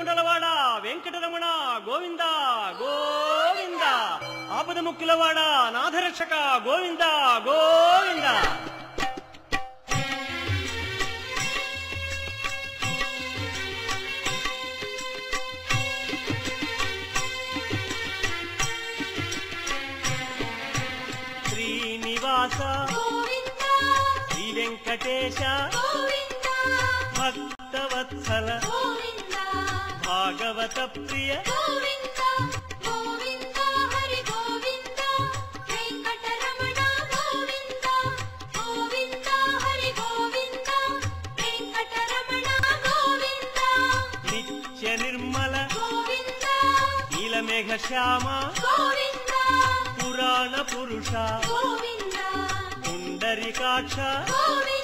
ఏడుకొండలవాడ వెంకటరమణ గోవింద గోవింద ఆపద ముక్కులవాడ నాథరక్షక గోవింద గోవింద శ్రీనివాస గోవింద శ్రీ వెంకటేశ గోవింద భక్తవత్సల గోవింద భాగవత ప్రియ గోవింద గోవింద హరి గోవింద వెంకటరమణ గోవింద గోవింద హరి గోవింద వెంకటరమణ గోవింద నిత్య నిర్మల గోవింద నీలమేఘ శ్యామ గోవింద పురాణ పురుష గోవింద పుండరికాక్ష గోవింద